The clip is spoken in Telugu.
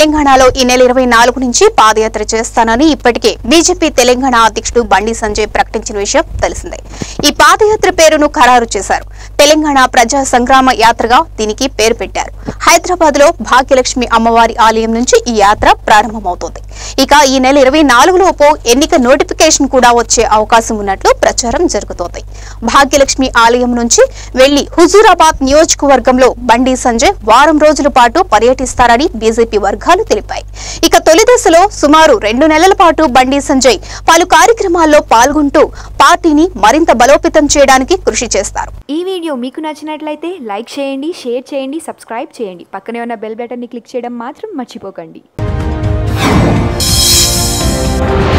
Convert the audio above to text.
తెలంగాణలో ఈ నెల ఇరవై నాలుగు నుంచి పాదయాత్ర చేస్తానని ఇప్పటికే బీజేపీ తెలంగాణ అధ్యక్షుడు బండి సంజయ్ ప్రకటించిన విషయం తెలిసిందే ఈ పాదయాత్ర పేరును ఖరారు చేశారు తెలంగాణ ప్రజా సంగ్రామ యాత్రగా దీనికి పేరు పెట్టారు హైదరాబాద్ లో భాగ్యలక్ష్మి అమ్మవారి ఆలయం నుంచి ఈ యాత్ర ప్రారంభమవుతోంది ఇక ఈ నెల ఇరవై నాలుగులోపు ఎన్నిక నోటిఫికేషన్ కూడా వచ్చే అవకాశం ఉన్నట్లు ప్రచారం జరుగుతోంది భాగ్యలక్ష్మి ఆలయం నుంచి వెళ్లి హుజూరాబాద్ నియోజకవర్గంలో బండి సంజయ్ వారం రోజుల పాటు పర్యటిస్తారని బీజేపీ వర్గాలు తెలిపాయి ఇక తొలి దశలో సుమారు రెండు నెలల పాటు బండి సంజయ్ పలు కార్యక్రమాల్లో పాల్గొంటూ పార్టీని మరింత బలోపేతం చేయడానికి కృషి చేస్తారు ఈ వీడియో మీకు నచ్చినట్లయితే లైక్ చేయండి షేర్ చేయండి సబ్స్క్రైబ్ చేయండి పక్కనే ఉన్న బెల్ బటన్ని క్లిక్ చేయడం మాత్రం మర్చిపోకండి